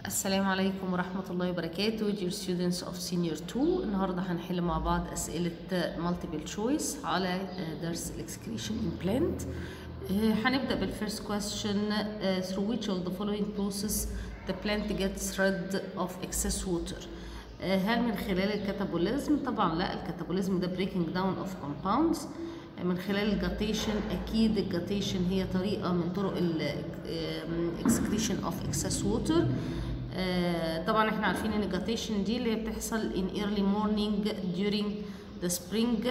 السلام عليكم ورحمة الله وبركاته dear students of senior 2 النهاردة هنحل مع بعض أسئلة multiple choice على درس excretion implant هنبدأ بالفيرست question through which of the following process the plant gets rid of excess water هل من خلال الكاتابوليزم؟ طبعا لا الكاتابوليزم ده breaking down of compounds من خلال الجاتيشن اكيد الجاتيشن هي طريقه من طرق الاكسكريشن اوف اكسس ووتر طبعا احنا عارفين ان الجاتيشن دي اللي هي بتحصل in early morning during the spring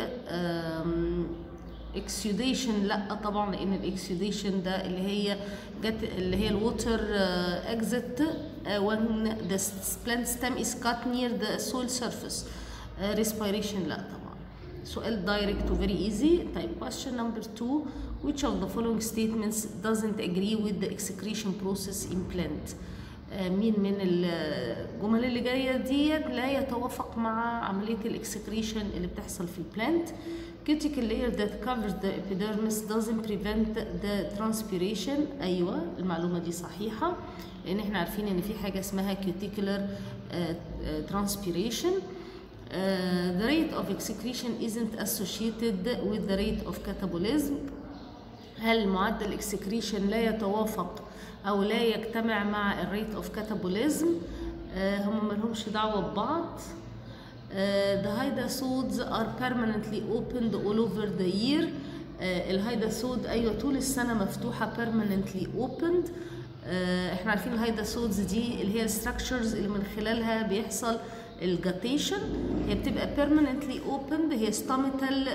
اكسيوديشن لا طبعا لان الاكسيوديشن ده اللي هي جت اللي هي الووتر اكزيت when the plant stem is cut near the soil surface respiration لا طبعا سؤال direct و very easy طيب question number two which of the following statements doesn't agree with the excretion process in plant آه مين من الجمل اللي جايه ديت لا يتوافق مع عمليه الاكسكريشن اللي بتحصل في البلانت cuticle layer that covers the epidermis doesn't prevent the transpiration ايوه المعلومه دي صحيحه لان احنا عارفين ان في حاجه اسمها cuticular uh, uh, transpiration Uh, the rate of excretion isn't associated with the rate of catabolism هل معدل excretion لا يتوافق او لا يجتمع مع الريت اوف كاتابوليزم uh, هم ملهمش دعوه ببعض uh, the hydasodes are permanently opened all over the year uh, الهيداسود ايوه طول السنه مفتوحه permanently opened uh, احنا عارفين الهيداسودز دي اللي هي الستراكشرز اللي من خلالها بيحصل الجاتيشن هي بتبقى permanently opened هي stomatal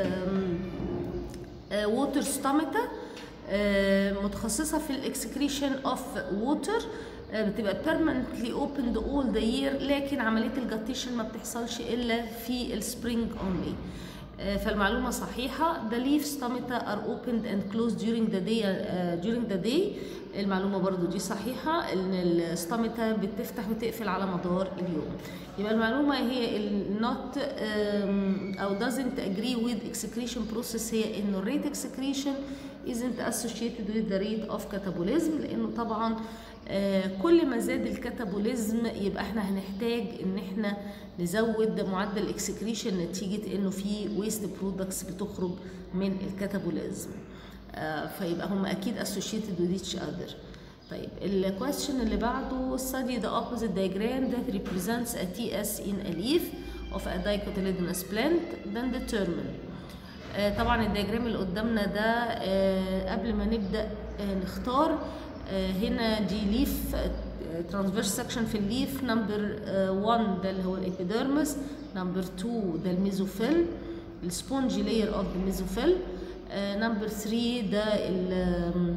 ووتر ستوماتا متخصصة في الاكسكريشن اوف ووتر بتبقى permanently opened all the year لكن عملية الجاتيشن ما بتحصلش إلا في السبرينج only فالمعلومة صحيحة the leaf stomata are opened and closed during the day uh, during the day المعلومة برضو دي صحيحة ان الستامتا بتفتح وتقفل على مدار اليوم يبقى المعلومة هي not um, او doesn't agree with excretion process هي انه rate excretion isn't associated with the rate of catabolism لانه طبعا آه كل ما زاد الكاتابوليزم يبقى احنا هنحتاج ان احنا نزود معدل الاكسكريشن نتيجه انه في ويست برودكتس بتخرج من الكاتابوليزم آه فيبقى هم اكيد associated with each other طيب الكويستشن اللي بعده study the opposite diagram that represents a TS in a leaf of a dicotyledonous plant then determine آه طبعا الدياجرام اللي قدامنا ده قبل ما نبدا نختار هنا دي ليف ترانسفيرس سكشن في الليف نمبر 1 ده اللي هو الابيديرمس نمبر 2 ده الميزوفيل السبونجي لاير اوف ذا ميزوفيل نمبر 3 ده ال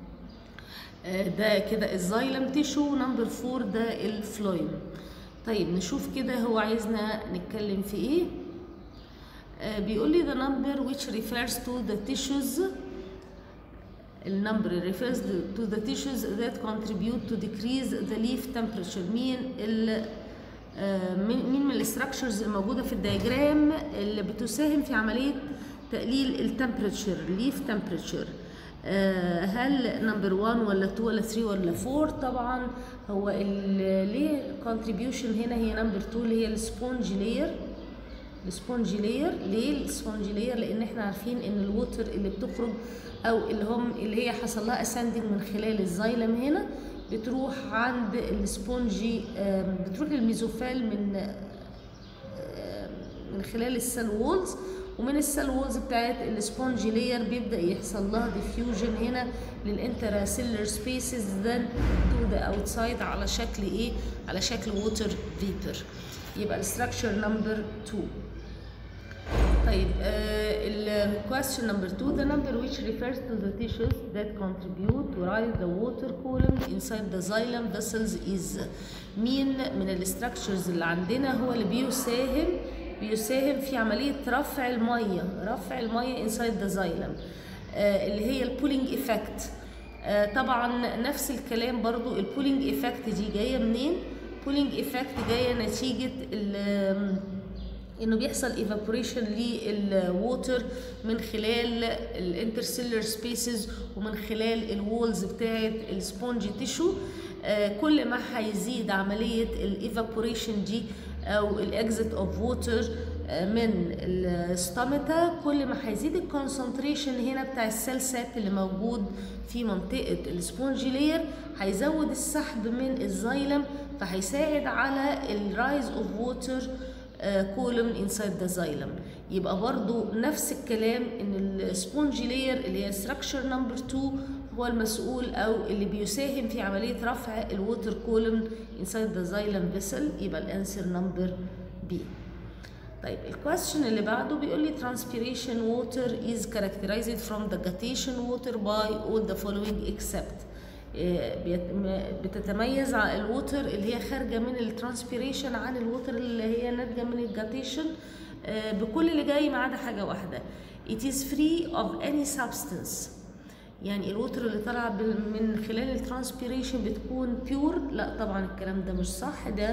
ده كده الزايلم تيشو نمبر 4 ده الفلويم طيب نشوف كده هو عايزنا نتكلم في ايه بيقول لي the number which refers to the tissues النمبر refers to the tissues that contribute to decrease the leaf temperature مين ال مين من الاستراكشرز الموجوده في الدياجرام اللي بتساهم في عمليه تقليل التمبريتشر ليف تمبريتشر هل نمبر 1 ولا 2 ولا 3 ولا 4 طبعا هو ليه contribution هنا هي نمبر 2 اللي هي السبونج لاير السبونج لاير ليه السبونج لاير لان احنا عارفين ان الووتر اللي بتخرج او اللي هم اللي هي حصل لها اساندنج من خلال الزايلم هنا بتروح عند السبونجي بتروح للميزوفال من من خلال السيل وولز ومن السيل وولز بتاعت السبونجي لاير بيبدا يحصل لها ديفيوجن هنا للانترا سيلر سبيسز ذن تو ذا اوتسايد على شكل ايه على شكل ووتر فيبر يبقى الستراكشر نمبر 2 طيب الكويستشن نمبر 2 the number which refers to the tissues that contribute to rise the water column inside the xylem vessels is مين من الاستراكشرز اللي عندنا هو اللي بيساهم بيساهم في عمليه رفع الميه رفع الميه inside the xylem آه اللي هي البولينج ايفكت آه طبعا نفس الكلام برضو البولينج ايفكت دي جايه منين بولينج ايفكت جايه نتيجه انه بيحصل ايفابوريشن للووتر من خلال الانترسيلر سبيسز ومن خلال الوولز بتاعه السبونجي تيشو آه كل ما هيزيد عمليه الايفابوريشن دي او الاكزيت اوف ووتر من الستامتا كل ما هيزيد الكونسنتريشن هنا بتاع السيل سات اللي موجود في منطقه السبونجي لاير هيزود السحب من الزايلم فهيساعد على الرايز اوف ووتر كولوم انسايد ذا زايلم يبقى برضو نفس الكلام ان السبونجي لاير اللي هي ستراكشر نمبر 2 هو المسؤول او اللي بيساهم في عمليه رفع الووتر كولوم انسايد ذا زايلم فيسل يبقى الانسر نمبر بي طيب الكويستشن اللي بعده بيقول لي transpiration water is characterized from the guttation water by all the following except بتتميز الووتر اللي هي خارجه من الترانسبيريشن عن الووتر اللي هي ناتجه من الجاتيشن بكل اللي جاي ما عدا حاجه واحده it is free of any substance يعني الووتر اللي طالعه من خلال الترانسبيريشن بتكون بيور لا طبعا الكلام ده مش صح ده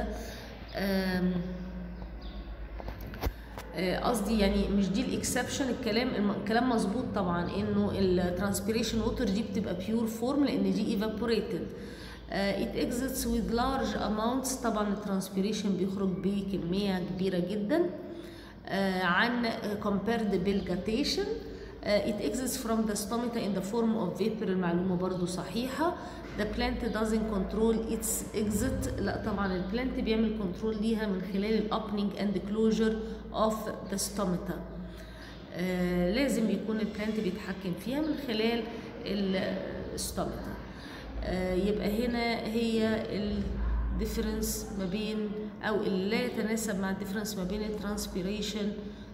قصدي يعني مش دي الاكسبشن الكلام الكلام مظبوط طبعا انه الترانسبيريشن ووتر دي بتبقى بيور فورم لان دي ايفابوريتد it exits with large amounts طبعا الترانسبيريشن بيخرج بكميه كبيره جدا uh, عن compared بالجاتيشن uh, it exits from the stomata in the form of vapor المعلومه برضو صحيحه the plant doesn't control its exit لا طبعا البلانت بيعمل كنترول ليها من خلال الاوبننج اند closure of the stomata آه لازم يكون البلانت بيتحكم فيها من خلال الستومata آه يبقى هنا هي الديفرنس ما بين او اللي لا يتناسب مع الديفرنس ما بين الترانسبيريشن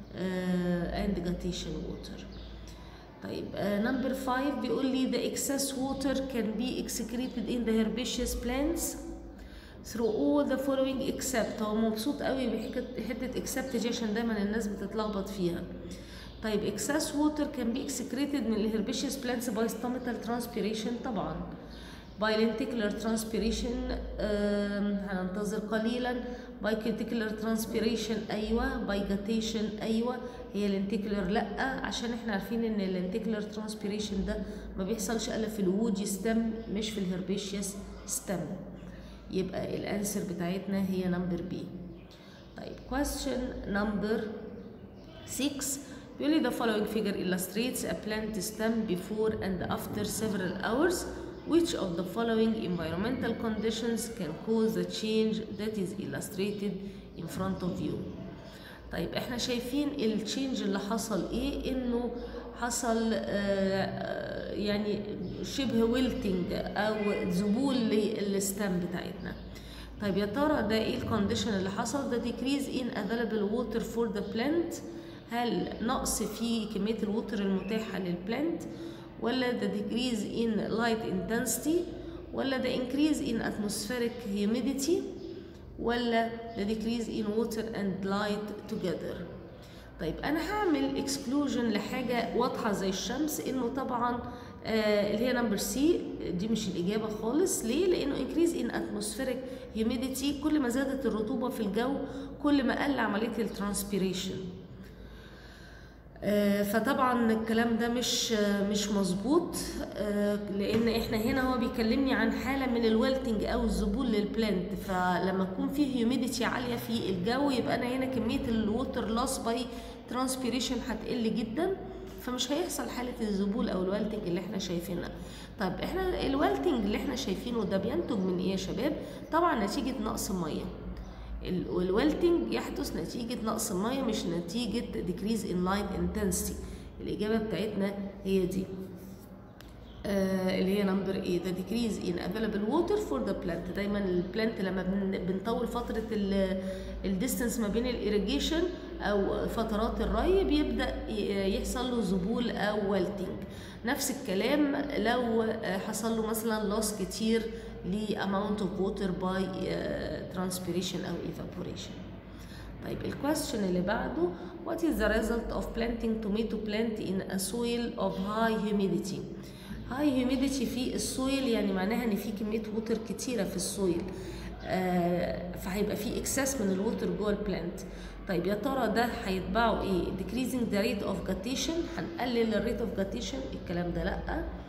اند جاتيشن ووتر طيب نمبر 5 بيقول لي the excess water can be excreted in the herbaceous plants through all the following except هو مبسوط قوي بحته except دي عشان دايما الناس بتتلخبط فيها طيب excess water can be excreted من الهربيشيوس plants by stomatal transpiration طبعا by lenticular transpiration هننتظر قليلا by cuticular transpiration ايوه by guttation ايوه هي lenticular لا عشان احنا عارفين ان lenticular transpiration ده ما بيحصلش الا في الوودي ستم مش في الهربيشيوس ستم يبقى الانسر بتاعتنا هي نمبر بي طيب question number 6 بيقول لي the following figure illustrates a plant stem before and after several hours which of the following environmental conditions can cause the change that is illustrated in front of you طيب احنا شايفين التشينج اللي حصل ايه انه حصل آه يعني شبه ويلتنج او ذبول للستام بتاعتنا طيب يا ترى ده ايه الكونديشن اللي حصل ده decrease in available water for the plant هل نقص في كميه الووتر المتاحه للبلانت ولا the decrease in light intensity ولا the increase in atmospheric humidity ولا the decrease in water and light together طيب انا هعمل exclusion لحاجه واضحه زي الشمس انه طبعا آه اللي هي نمبر سي دي مش الاجابه خالص ليه لانه increase in atmospheric humidity كل ما زادت الرطوبه في الجو كل ما قل عمليه الترانسبيريشن آه فطبعا الكلام ده مش آه مش مظبوط آه لان احنا هنا هو بيكلمني عن حاله من الويلتنج او الذبول للبلانت فلما يكون في هيوميديتي عاليه في الجو يبقى انا هنا كميه الووتر لوس باي ترانسبيريشن هتقل جدا فمش هيحصل حاله الذبول او الويلتنج اللي احنا شايفينها طب احنا الويلتنج اللي احنا شايفينه ده بينتج من ايه يا شباب طبعا نتيجه نقص ميه والويلتنج يحدث نتيجة نقص المية مش نتيجة decrease in light intensity الإجابة بتاعتنا هي دي آه اللي هي نمبر ايه the decrease in available water for the plant دايما البلانت لما بنطول فترة الديستنس ما بين الإيريجيشن أو فترات الري بيبدأ يحصل له ذبول أو ويلتنج نفس الكلام لو حصل له مثلا لوس كتير ل amount of water by uh, transpiration أو evaporation. طيب الكويستشن اللي بعده what is the result of planting tomato plant in a soil of high humidity high humidity في السويل يعني معناها ان في كميه ووتر كتيره في السويل آه فهيبقى في اكسس من الووتر جوه البلانت طيب يا ترى ده هيتبعه ايه decreasing the rate of guttation هنقلل الريت اوف guttation الكلام ده لا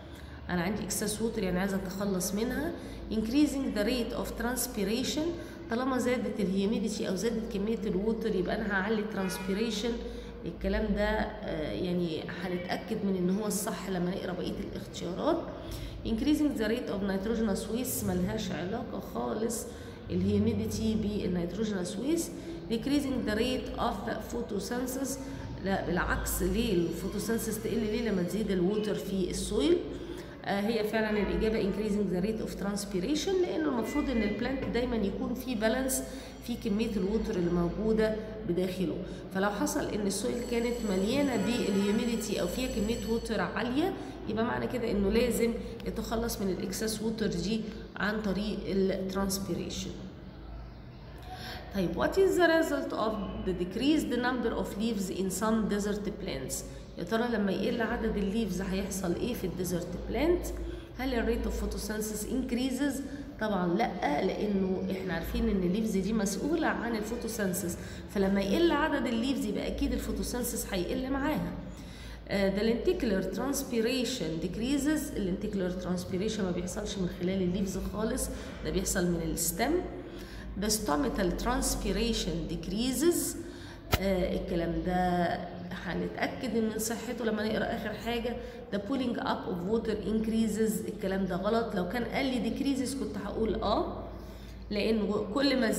انا عندي اكسس ووتر يعني عايزه اتخلص منها increasing the rate of transpiration طالما زادت الهيوميديتي او زادت كميه الووتر يبقى انا هعلي transpiration الكلام ده آه، يعني هنتاكد من ان هو الصح لما نقرا بقيه الاختيارات increasing the rate of nitrogenous waste ملهاش علاقه خالص الهيوميديتي بالنيتروجينوس ويست decreasing the rate of photosynthesis لا بالعكس ليه الفوتوسينثيس تقل ليه لما تزيد الووتر في السويل آه هي فعلا الاجابه increasing the rate of transpiration لانه المفروض ان البلانت دايما يكون في بالانس في كميه الووتر اللي موجوده بداخله فلو حصل ان السويل كانت مليانه بالهيوميديتي او فيها كميه ووتر عاليه يبقى معنى كده انه لازم يتخلص من الاكسس ووتر دي عن طريق الترانسبيريشن طيب what is the result of the decreased number of leaves in some desert plants يا ترى لما يقل عدد الليفز هيحصل ايه في الديزرت بلانت هل الريت اوف فوتوسينثيس increases طبعا لا لانه احنا عارفين ان الليفز دي مسؤوله عن الفوتوسينثيس فلما يقل عدد الليفز يبقى اكيد الفوتوسينثيس هيقل معاها the lenticular transpiration decreases اللينتيكولار transpiration ما بيحصلش من خلال الليفز خالص ده بيحصل من الستم the stomatal transpiration decreases آه الكلام ده هنتأكد من صحته لما نقرا آخر حاجة the pulling up of water increases الكلام ده غلط لو كان قال لي decreases كنت هقول اه لأنه كل ما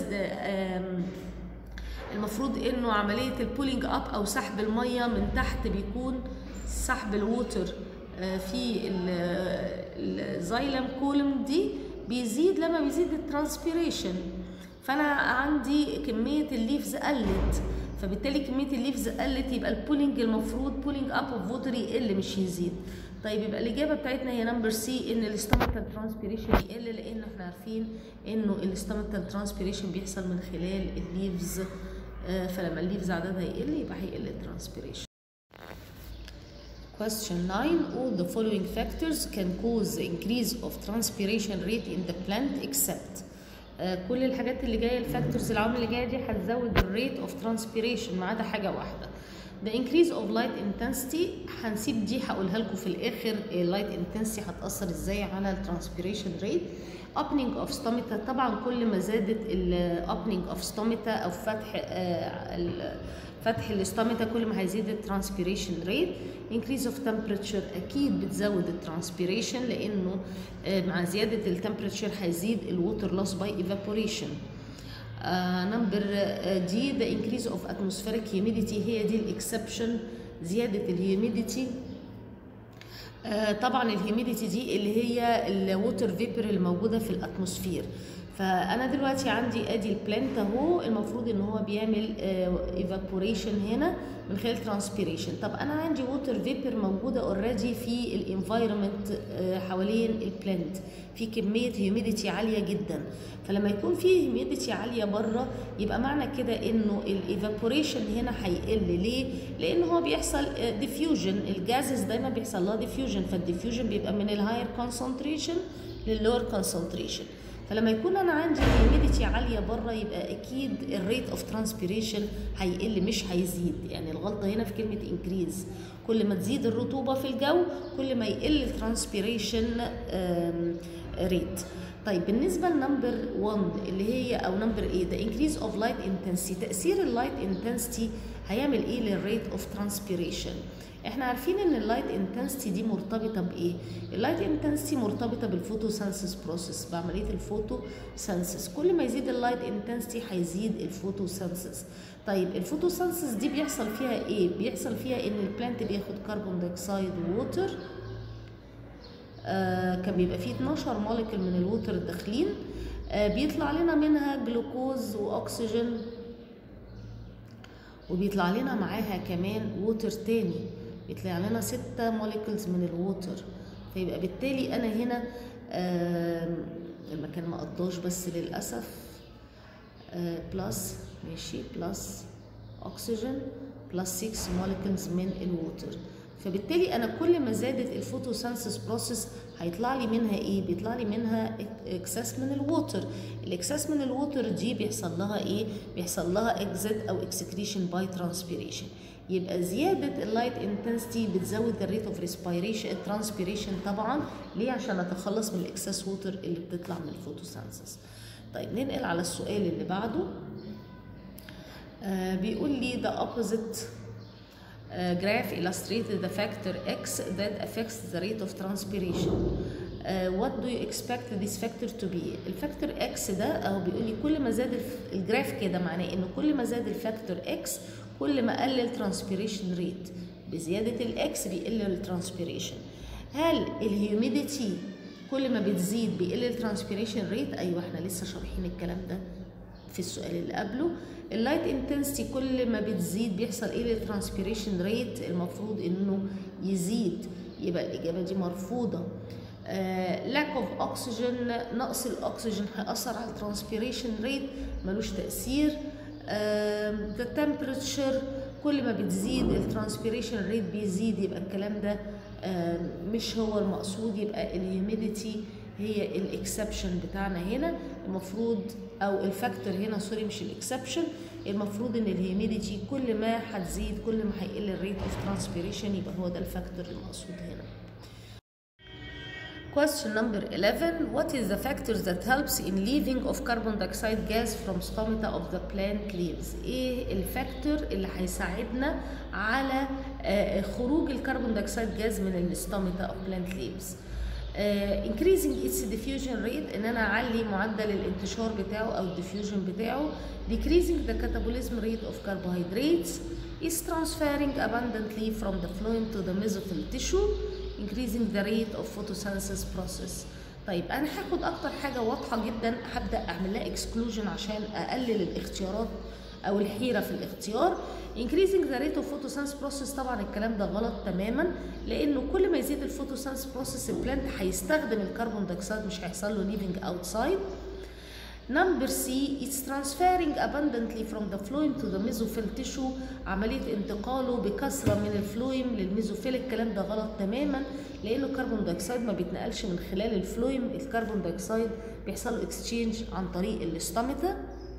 المفروض انه عمليه البولينج اب او سحب الميه من تحت بيكون سحب الووتر في الزايلم كولوم دي بيزيد لما بيزيد الترانسبيريشن فانا عندي كميه الليفز قلت فبالتالي كميه الليفز قلت يبقى البولينج المفروض بولينج اب اوف ووتر يقل مش يزيد طيب يبقى الاجابه بتاعتنا هي نمبر سي ان الاستامتال ترانسبيريشن يقل لان احنا عارفين انه الاستامتال ترانسبيريشن بيحصل من خلال الليفز فلما الليفز عددها يقل يبقى هيقل الترانسبيريشن Question 9 All the following factors can cause the increase of transpiration rate in the plant except uh, كل الحاجات اللي جايه الفاكتورز العوامل اللي جايه دي هتزود الريت اوف ترانسبيريشن ما عدا حاجه واحده The increase of light intensity هنسيب دي هقولها لكم في الاخر اللايت intensity هتاثر ازاي على الترانسبيريشن ريت opening of stomata طبعا كل ما زادت ال opening of stomata او فتح آه فتح الاستامتا كل ما هيزيد الترانسبيريشن ريت increase of temperature اكيد بتزود الترانسبيريشن لانه آه مع زياده التمبريتشر هيزيد الووتر لوس باي evaporation نمبر دي the increase of atmospheric humidity هي دي الاكسبشن زياده الهيوميديتي آه طبعا الهيوميديتي دي اللي هي الووتر فيبر الموجوده في الاتموسفير فانا دلوقتي عندي ادي البلانت اهو المفروض ان هو بيعمل ايفابوريشن هنا من خلال ترانسبيريشن طب انا عندي ووتر فيبر موجوده اوريدي في الانفايرمنت حوالين البلانت في كميه هيوميديتي عاليه جدا فلما يكون في هيوميديتي عاليه بره يبقى معنى كده انه الايفابوريشن هنا هيقل ليه لان هو بيحصل ديفيوجن الجازز دايما بيحصل لها ديفيوجن فالديفيوجن بيبقى من الهاير كونسنتريشن لللور كونسنتريشن فلما يكون انا عندي هيوميديتي عاليه بره يبقى اكيد الريت اوف ترانسبيريشن هيقل مش هيزيد يعني الغلطه هنا في كلمه انكريز كل ما تزيد الرطوبه في الجو كل ما يقل الترانسبيريشن ريت طيب بالنسبه لنمبر 1 اللي هي او نمبر ايه ده انكريز اوف لايت انتنسيتي تاثير اللايت انتنسيتي هيعمل ايه للريت اوف ترانسبيريشن احنا عارفين ان اللايت انتنسيتي دي مرتبطه بايه اللايت انتنسيتي مرتبطه بالفوتوسينثيس بروسيس بعمليه الفوتوسينثيس كل ما يزيد اللايت انتنسيتي هيزيد الفوتوسينثيس طيب الفوتوسينثيس دي بيحصل فيها ايه بيحصل فيها ان البلانت بياخد كربون دايوكسيد ووتر آه كان بيبقى فيه 12 موليكول من الووتر الداخلين آه بيطلع لنا منها جلوكوز واكسجين وبيطلع لنا معاها كمان ووتر تاني بيطلع لنا ستة موليكولز من الووتر فيبقى بالتالي انا هنا آه المكان ما قضاش بس للاسف آه بلس ماشي بلس اكسجين بلس 6 موليكولز من الووتر فبالتالي انا كل ما زادت الفوتوسينثيس بروسيس هيطلع لي منها ايه بيطلع لي منها اكسس من الووتر الاكسس من الووتر دي بيحصل لها ايه بيحصل لها اكزيت او اكسكريشن باي ترانسبيريشن يبقى زياده اللايت انتنسيتي بتزود الريت اوف ريسبيريشن الترانسبيريشن طبعا ليه عشان اتخلص من الاكسس ووتر اللي بتطلع من الفوتوسينثيس طيب ننقل على السؤال اللي بعده آه بيقول لي the opposite uh, graph illustrated the factor x that affects the rate of transpiration. Uh, what do you expect this factor to be? الفاكتور x ده اهو بيقول لي كل ما زاد الف... الجراف كده معناه ان كل ما زاد الفاكتور x كل ما قل الترانسبيريشن ريت بزياده الاكس بيقل الترانسبيريشن هل الهيوميديتي كل ما بتزيد بيقل الترانسبيريشن ريت ايوه احنا لسه شارحين الكلام ده في السؤال اللي قبله اللايت انتنسيتي كل ما بتزيد بيحصل ايه للترانسبيريشن ريت المفروض انه يزيد يبقى الاجابه دي مرفوضه لاك اوف اوكسجين نقص الاكسجين هيأثر على الترانسبيريشن ريت ملوش تأثير ذا uh, temperature كل ما بتزيد الترانسبيريشن ريت بيزيد يبقى الكلام ده uh, مش هو المقصود يبقى الهيوميديتي هي الاكسبشن بتاعنا هنا المفروض او الفاكتور هنا سوري مش الاكسبشن المفروض ان الهيوميديتي كل ما هتزيد كل ما هيقل الريت اوف ترانسبيريشن يبقى هو ده الفاكتور المقصود هنا Question number 11 What is the factor that helps in leaving of carbon dioxide gas from stomata of the plant leaves؟ ايه الفاكتور اللي هيساعدنا على خروج الكربون دايوكسيد جاز من الستومata of plant leaves؟ uh, increasing its diffusion rate ان انا اعلي معدل الانتشار بتاعه او الديفيوجن بتاعه decreasing the catabolism rate of carbohydrates is transferring abundantly from the phloem to the mesophyll tissue increasing the rate of photosynthesis process طيب انا هاخد اكتر حاجه واضحه جدا هبدا اعمل لها exclusion عشان اقلل الاختيارات او الحيره في الاختيار increasing the rate of photosynthesis process طبعا الكلام ده غلط تماما لانه كل ما يزيد الفوتوسينثيس بروسيس البلانت هيستخدم الكربون دايوكسيد مش هيحصل له leaving outside Number C it's transferring abundantly from the phloem to the mesophyll tissue عملية انتقاله بكثرة من الفلويم للميزوفيل الكلام ده غلط تماما لأنه الكربون دايوكسيد ما بيتنقلش من خلال الفلويم الكربون دايوكسيد بيحصل له اكسشينج عن طريق الاستامتا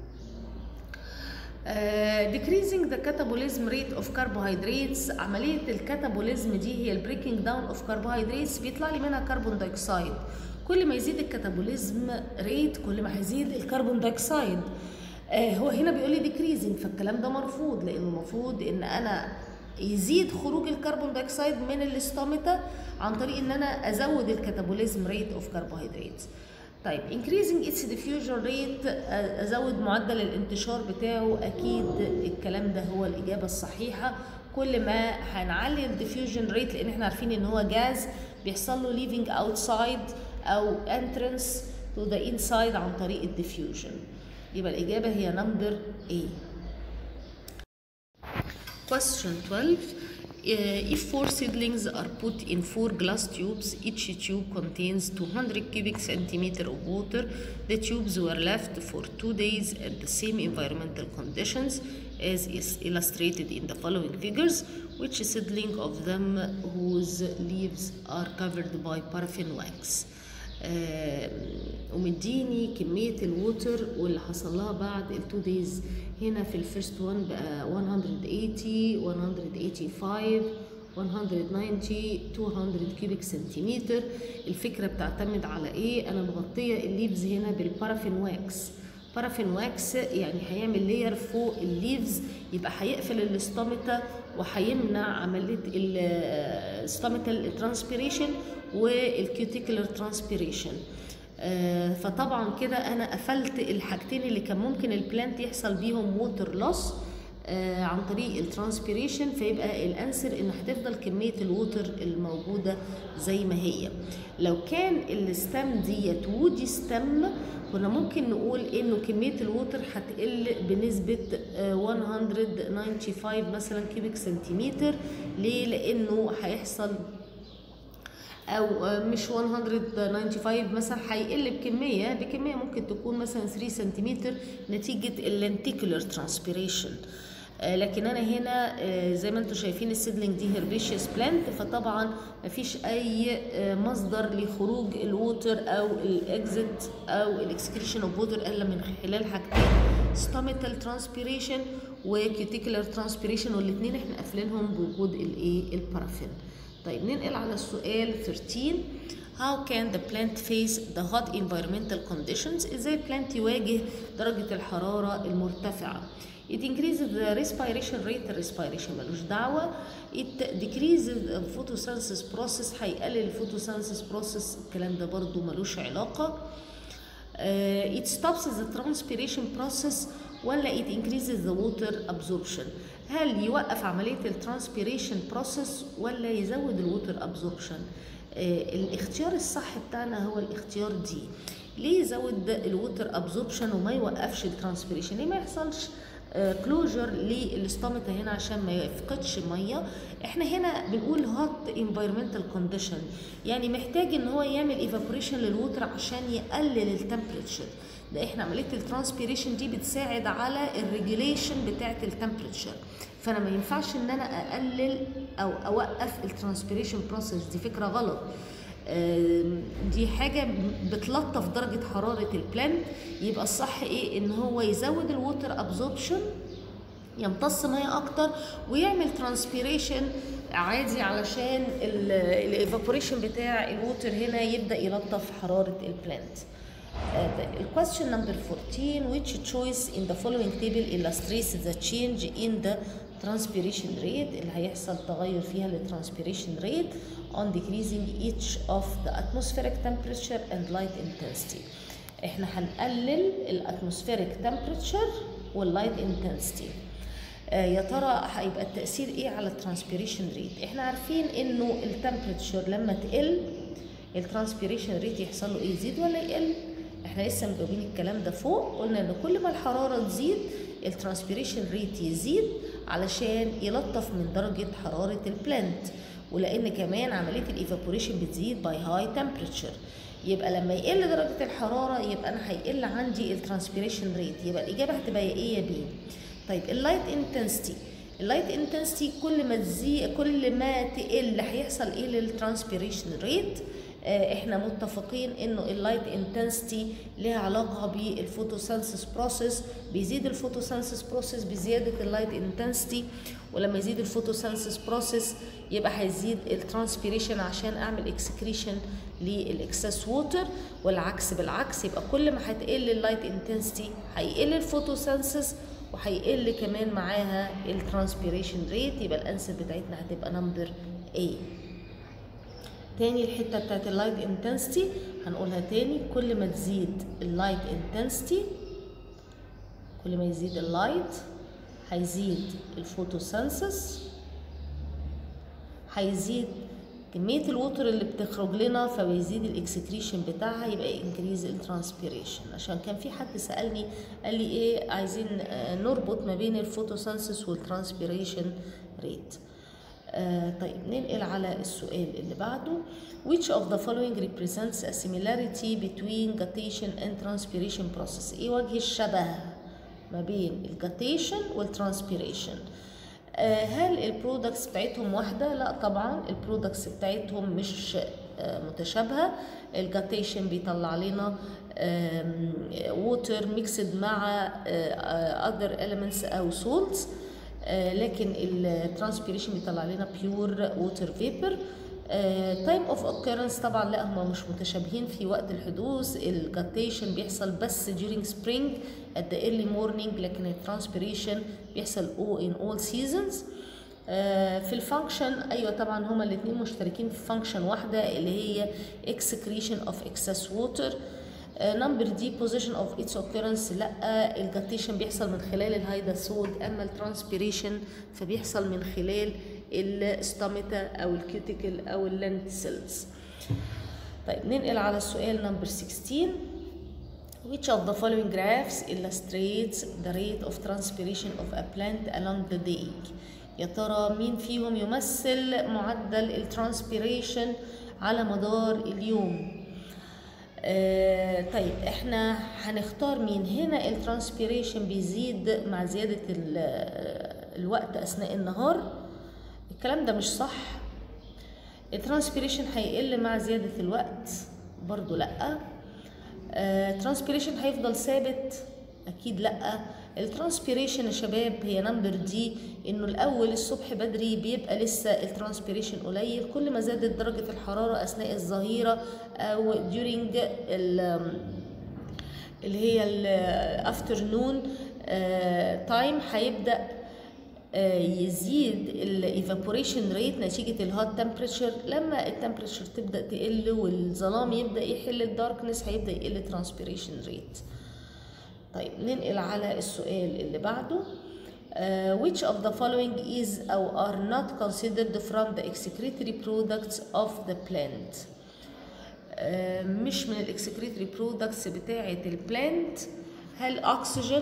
Uh, decreasing the catabolism rate of carbohydrates عملية الكاتابوليزم دي هي البريكنج داون اوف carbohydrates بيطلع لي منها كربون دايوكسيد كل ما يزيد الكاتابوليزم ريت كل ما هيزيد الكربون دايوكسيد آه هو هنا بيقول لي decreasing فالكلام ده مرفوض لانه المفروض ان انا يزيد خروج الكربون دايوكسيد من الاستامتا عن طريق ان انا ازود الكاتابوليزم ريت اوف carbohydrates طيب increasing its diffusion rate ازود معدل الانتشار بتاعه اكيد الكلام ده هو الاجابه الصحيحه كل ما هنعلي الديفيوجن ريت لان احنا عارفين ان هو جاز بيحصل له leaving outside او entrance to the inside عن طريق الديفيوجن يبقى الاجابه هي نمبر A Question 12 Uh, if four seedlings are put in four glass tubes, each tube contains 200 cubic centimeter of water. The tubes were left for two days at the same environmental conditions as is illustrated in the following figures. Which seedling of them whose leaves are covered by paraffin wax? آه ومديني كمية الووتر واللي حصل لها بعد التو دايز هنا في الفيرست وان بقى 180 185 190 200 كيوبيك سنتيمتر الفكرة بتعتمد على ايه انا مغطية الليفز هنا بالبارافين واكس بارافين واكس يعني هيعمل لير فوق الليفز يبقى هيقفل الاستامتا وهيمنع عملية الاستامتا ترانسبيريشن والكيوتيكولار ترانسبيريشن آه فطبعا كده انا قفلت الحاجتين اللي كان ممكن البلانت يحصل بيهم ووتر لوس آه عن طريق الترانسبيريشن فيبقى الانسر ان هتفضل كميه الووتر الموجوده زي ما هي لو كان الستام ديت وودي ستام كنا ممكن نقول انه كميه الووتر هتقل بنسبه آه 195 مثلا كيوبيك سنتيمتر ليه لانه هيحصل او مش 195 مثلا هيقل بكميه بكميه ممكن تكون مثلا 3 سنتيمتر نتيجه اللنتيكولار ترانسبيريشن لكن انا هنا زي ما انتم شايفين السيدلينج دي هيربيشيوس بلانت فطبعا مفيش اي مصدر لخروج الووتر او الاكزيت او الاكسكريشن اوف ووتر الا من خلال حاجتين ستوميتال ترانسبيريشن وكيوتيكولار ترانسبيريشن والاثنين احنا قافلينهم بوجود الايه البارافين طيب ننقل على السؤال 13 How can the plant face the hot environmental conditions؟ ازاي البلانت يواجه درجة الحرارة المرتفعة؟ It increases the respiration rate respiration ملوش دعوة It decreases the photosynthesis process هيقلل الفوتوسينثيس process الكلام ده برضو ملوش علاقة uh, It stops the transpiration process ولا it increases the water absorption هل يوقف عملية الترانسبيريشن بروسيس ولا يزود الووتر ابزوربشن آه الاختيار الصح بتاعنا هو الاختيار دي ليه يزود الووتر ابزوربشن وما يوقفش الترانسبيريشن ليه ما يحصلش كلوجر للاستومتا هنا عشان ما يفقدش ميه احنا هنا بنقول هوت انفايرمنتال كونديشن يعني محتاج ان هو يعمل ايفابوريشن للووتر عشان يقلل التمبريتشر ده احنا عمليه الترانسبيريشن دي بتساعد على الريجوليشن بتاعه التمبريتشر فانا ما ينفعش ان انا اقلل او اوقف الترانسبيريشن بروسيس دي فكره غلط دي حاجه بتلطف درجه حراره البلانت يبقى الصح ايه ان هو يزود الووتر ابزوربشن يمتص ميه اكتر ويعمل ترانسبيريشن عادي علشان الايفابوريشن بتاع الووتر هنا يبدا يلطف حراره البلانت الكويستشن نمبر 14 which choice in the following table illustrates the change in the transpiration rate اللي هيحصل تغير فيها للترانسبيريشن rate on decreasing each of the atmospheric temperature and light intensity احنا هنقلل الاتموسفيريك temperature واللايت intensity آه يا ترى هيبقى التاثير ايه على الترانسبيريشن ريت احنا عارفين انه التمبريتشر لما تقل الترانسبيريشن ريت يحصل له ايه يزيد ولا يقل احنا لسه مجاوبين الكلام ده فوق قلنا ان كل ما الحراره تزيد الترانسبيريشن ريت يزيد علشان يلطف من درجه حراره البلانت ولان كمان عمليه الايفابوريشن بتزيد باي هاي تمبريتشر يبقى لما يقل درجه الحراره يبقى انا هيقل عندي الترانسبيريشن ريت يبقى الاجابه هتبقى يا ايه يا بي طيب اللايت انتنسيتي اللايت انتنسيتي كل ما تزيد كل ما تقل هيحصل ايه للترانسبيريشن ريت احنا متفقين انه اللايت انتنسيتي ليها علاقه بالفوتوسينثيس بروسيس بيزيد الفوتوسينثيس بروسيس بزياده اللايت انتنسيتي ولما يزيد الفوتوسينثيس بروسيس يبقى هيزيد الترانسبيريشن عشان اعمل اكسكريشن للاكسس ووتر والعكس بالعكس يبقى كل ما هتقل اللايت انتنسيتي هيقل الفوتوسينثيس وهيقل كمان معاها الترانسبيريشن ريت يبقى الانسر بتاعتنا هتبقى نمبر A تاني الحتة بتاعت اللايت انتنسيتي هنقولها تاني كل ما تزيد اللايت انتنسيتي كل ما يزيد اللايت هيزيد الفوتوسينثيس هيزيد كمية الوتر اللي بتخرج لنا فبيزيد الاكسكريشن بتاعها يبقى انكريز الترانسبيريشن عشان كان في حد سألني قال لي ايه عايزين نربط ما بين الفوتوسينثيس والترانسبيريشن ريت آه طيب ننقل على السؤال اللي بعده which of the following represents a similarity between guttation and transpiration process ايه وجه الشبه ما بين الجاتيشن والترانسبيريشن آه هل البرودكتس بتاعتهم واحدة؟ لا طبعا البرودكتس بتاعتهم مش آه متشابهة الجاتيشن بيطلع لنا ووتر ميكسد مع other elements أو salts لكن الترانسبيريشن بيطلع لنا بيور ووتر فيبر تايم اوف occurrence طبعا لا هم مش متشابهين في وقت الحدوث الجاتيشن بيحصل بس during spring at the early morning لكن الترانسبيريشن بيحصل all in all seasons في الفانكشن ايوه طبعا هما الاثنين مشتركين في فانكشن واحده اللي هي excretion of excess water نمبر دي بوزيشن اوف اتس occurrence لا الجاتيشن بيحصل من خلال الهيداسود اما الترانسبيريشن فبيحصل من خلال الستاميتا او الكيوتيكل او اللنت سيلز طيب ننقل على السؤال نمبر 16 Which of the following graphs illustrates the rate of transpiration of a plant along the day? يا ترى مين فيهم يمثل معدل الترانسبيريشن على مدار اليوم؟ آه طيب احنا هنختار مين هنا الترانسبيريشن بيزيد مع زيادة الوقت اثناء النهار الكلام ده مش صح الترانسبيريشن هيقل مع زيادة الوقت برضو لأ الترانسبيريشن هيفضل ثابت اكيد لا الترانسبيريشن يا شباب هي نمبر دي انه الاول الصبح بدري بيبقى لسه الترانسبيريشن قليل كل ما زادت درجه الحراره اثناء الظهيره او during اللي هي الافترنون تايم هيبدا يزيد الايفابوريشن ريت نتيجه الهوت تمبريتشر لما التمبريتشر تبدا تقل والظلام يبدا يحل الداركنس هيبدا يقل الترانسبيريشن ريت طيب ننقل على السؤال اللي بعده Uh, which of the following is or are not considered from the excretory products of the plant uh, مش من الاكسكريتري برودكتس بتاعة البلانت هل اكسجين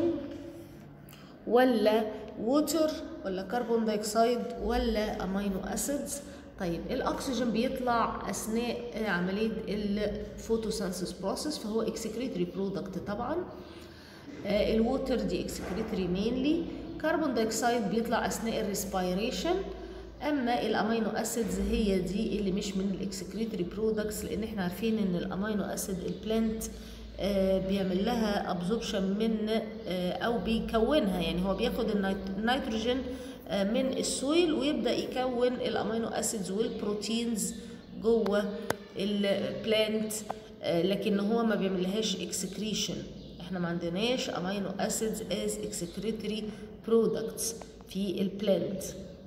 ولا ووتر ولا كربون دايوكسيد ولا امينو اسيدز طيب الاكسجين بيطلع اثناء عمليه الفوتوسينثيس بروسيس فهو اكسكريتري برودكت طبعا آه الووتر دي اكسكريتري مينلي كربون دايوكسيد بيطلع اثناء الريسبيريشن اما الامينو اسيدز هي دي اللي مش من الاكسكريتري برودكتس لان احنا عارفين ان الامينو اسيد البلانت آه بيعمل لها ابزوربشن من آه او بيكونها يعني هو بياخد النيتروجين آه من السويل ويبدا يكون الامينو اسيدز والبروتينز جوه البلانت لكن هو ما بيعملهاش اكسكريشن احنا ما عندناش امينو اسيدز از اكسكريتري برودكتس في البلانت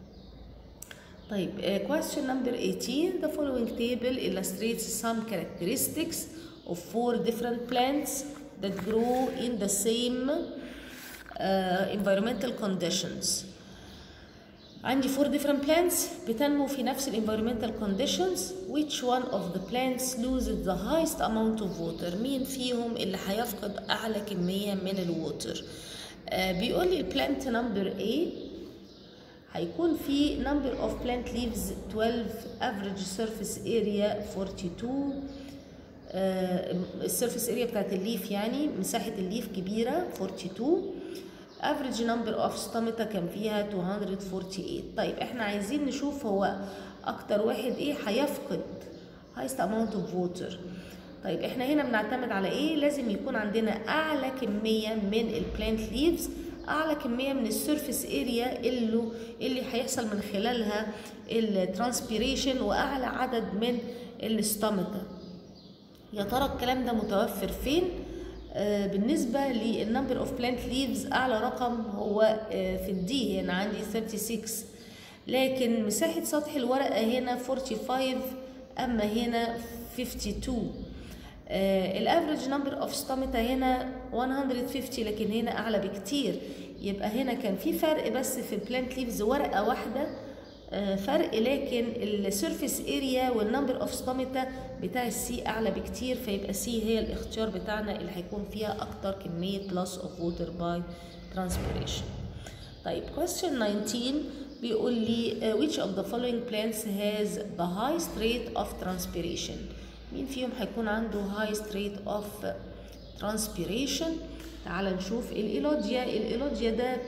طيب uh, question number 18 the following table illustrates some characteristics of four different plants that grow in the same uh, environmental conditions عندي four different plants بتنمو في نفس environmental conditions which one of the plants loses the highest amount of water مين فيهم اللي هيفقد أعلى كمية من الووتر آه بيقول لي البلانت نمبر A هيكون في number of plant leaves 12 average surface area 42 السيرفيس اريا بتاعت الليف يعني مساحة الليف كبيرة 42 average number of stomata كان فيها 248 طيب احنا عايزين نشوف هو اكتر واحد ايه هيفقد highest amount of water طيب احنا هنا بنعتمد على ايه لازم يكون عندنا اعلى كمية من البلانت ليفز اعلى كميه من السيرفيس اريا اللي اللي هيحصل من خلالها الترانسبيريشن واعلى عدد من الاستامتا يا ترى الكلام ده متوفر فين آه بالنسبة للنمبر اوف بلانت ليفز اعلى رقم هو آه في الدي هنا عندي 36 لكن مساحة سطح الورقة هنا 45 اما هنا 52 آه الافريج نمبر اوف ستامتا هنا 150 لكن هنا اعلى بكتير يبقى هنا كان في فرق بس في البلانت ليفز ورقه واحده آه فرق لكن السيرفيس اريا والنمبر اوف ستامتا بتاع السي اعلى بكتير فيبقى سي هي الاختيار بتاعنا اللي هيكون فيها اكتر كميه loss of water by transpiration طيب question 19 بيقول لي uh, which of the following plants has the highest rate of transpiration مين فيهم هيكون عنده highest rate of transpiration تعال نشوف الإيلوجيا الإيلوجيا ده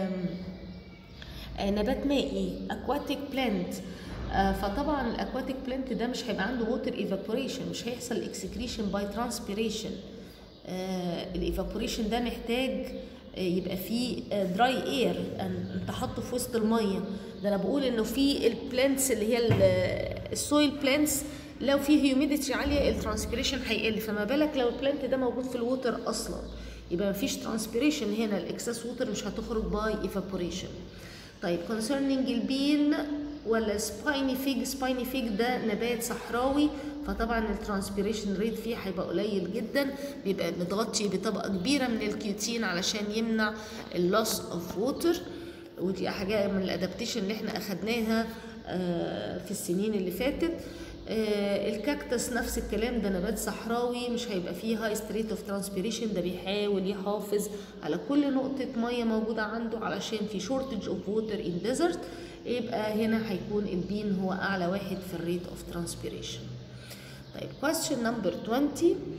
نبات مائي aquatic plant فطبعا الاكواتيك بلانت ده مش هيبقى عنده ووتر ايفابوريشن مش هيحصل اكسكريشن باي ترانسبيريشن الايفابوريشن ده محتاج يبقى فيه دراي اير انت حاطه في وسط الميه ده انا بقول انه في البلانتس اللي هي السويل بلانتس لو في هيوميديتي عاليه الترانسبيريشن هيقل فما بالك لو البلانت ده موجود في الووتر اصلا يبقى مفيش ترانسبيريشن هنا الاكسس ووتر مش هتخرج باي ايفابوريشن طيب concerning البين ولا سبايني فيج سبايني فيج ده نبات صحراوي فطبعا الترانسبيريشن ريت فيه هيبقى قليل جدا بيبقى متغطي بطبقه كبيره من الكيوتين علشان يمنع اللوس اوف ووتر ودي حاجه من الادابتيشن اللي احنا اخدناها في السنين اللي فاتت الكاكتس نفس الكلام ده نبات صحراوي مش هيبقى فيه هاي ستريت اوف ترانسبيريشن ده بيحاول يحافظ على كل نقطة مية موجودة عنده علشان في شورتج اوف ووتر ان ديزرت يبقى هنا هيكون البين هو اعلى واحد في الريت اوف ترانسبيريشن طيب question number 20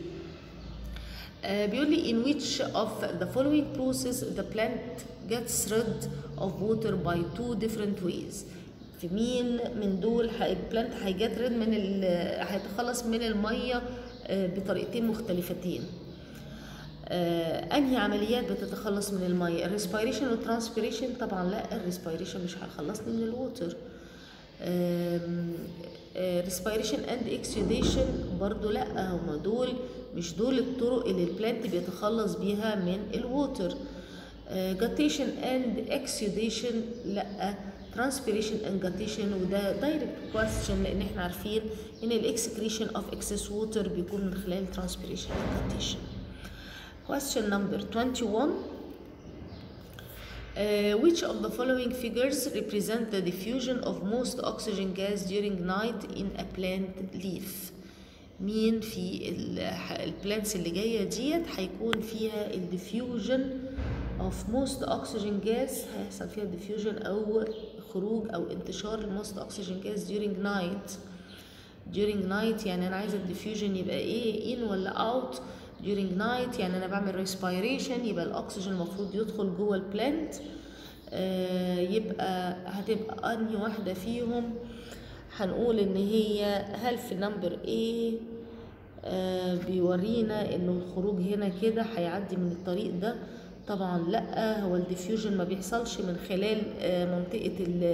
uh, بيقول لي in which of the following process the plant gets rid of water by two different ways في مين من دول البلانت هيجت ريد من هيتخلص من الميه بطريقتين مختلفتين آه انهي عمليات بتتخلص من الميه الريسبيريشن والترانسبيريشن طبعا لا الريسبيريشن مش هيخلصني من الووتر ريسبيريشن اند اكسيديشن برضو لا هما دول مش دول الطرق اللي البلانت بيتخلص بيها من الووتر جاتيشن اند اكسيديشن لا ترانسبيريشن اند جاتيشن وده دايركت كويستشن لان احنا عارفين ان الاكسكريشن اوف اكسس ووتر بيكون من خلال ترانسبيريشن اند جاتيشن question number 21 Uh, which of the following figures represent the diffusion of most oxygen gas during night in a plant leaf مين في البلانتس اللي جايه ديت هيكون فيها الديفيوجن of most oxygen gas هيحصل فيها diffusion او خروج او انتشار الموست oxygen gas during night during night يعني انا عايزه الديفيوجن يبقى ايه in ولا out during night يعني انا بعمل respiration يبقى الاكسجين المفروض يدخل جوه البلانت آه يبقى هتبقى انهي واحده فيهم هنقول ان هي هل في نمبر A آه بيورينا انه الخروج هنا كده هيعدي من الطريق ده طبعا لا هو الديفيوجن ما بيحصلش من خلال آه منطقه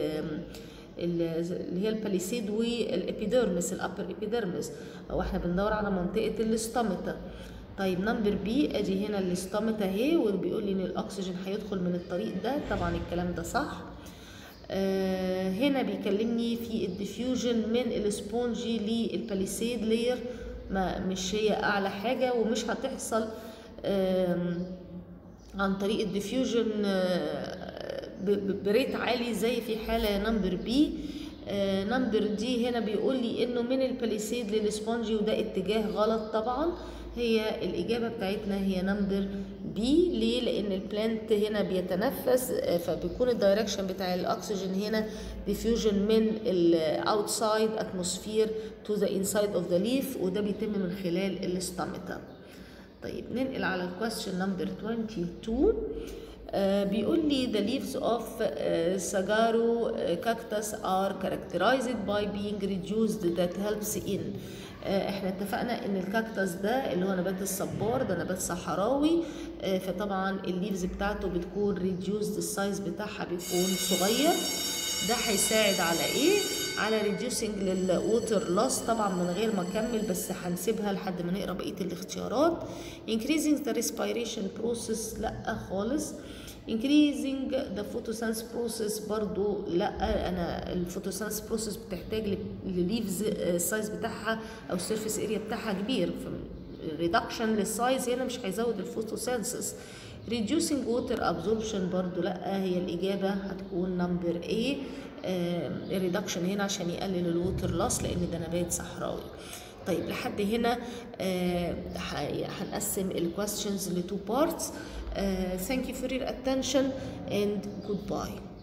اللي هي الباليسيد والابيديرمس الابر ابيديرمس او احنا بندور على منطقه الاستامتا طيب نمبر بي ادي هنا الاستامتا اهي وبيقول لي ان الاكسجين هيدخل من الطريق ده طبعا الكلام ده صح آه هنا بيكلمني في الديفيوجن من السبونجي للباليسيد لير ما مش هي اعلى حاجه ومش هتحصل عن طريق الديفيوجن بريت عالي زي في حاله نمبر بي نمبر دي هنا بيقول لي انه من الباليسيد للسبونجي وده اتجاه غلط طبعا هي الإجابة بتاعتنا هي نمبر بي ليه؟ لأن البلانت هنا بيتنفس فبيكون الدايركشن بتاع الأكسجين هنا diffusion من ال outside atmosphere to the inside of the leaf وده بيتم من خلال الاستامتا. طيب ننقل على question number 22 Uh, بيقول لي the leaves of uh, saguaro cactus are characterized by being reduced that helps in احنا اتفقنا ان الكاكتس ده اللي هو نبات الصبار ده نبات صحراوي فطبعا الليفز بتاعته بتكون ريديوزد السايز بتاعها بيكون صغير ده هيساعد على ايه على ريديوسنج للووتر لوس طبعا من غير ما اكمل بس هنسيبها لحد ما نقرا بقيه الاختيارات increasing the respiration process لا خالص increasing the photosynthesis process برضو لا انا الفوتوسينثيس بروسيس بتحتاج لليفز السايز بتاعها او السيرفيس اريا بتاعها كبير ريدكشن للسايز هنا مش هيزود الفوتوسينثيس reducing water absorption برضو لا هي الإجابة هتكون نمبر A ريدكشن هنا عشان يقلل الووتر لوس لأن ده نبات صحراوي طيب لحد هنا آه هنقسم الكويستشنز لتو بارتس ثانك يو فور يور attention and goodbye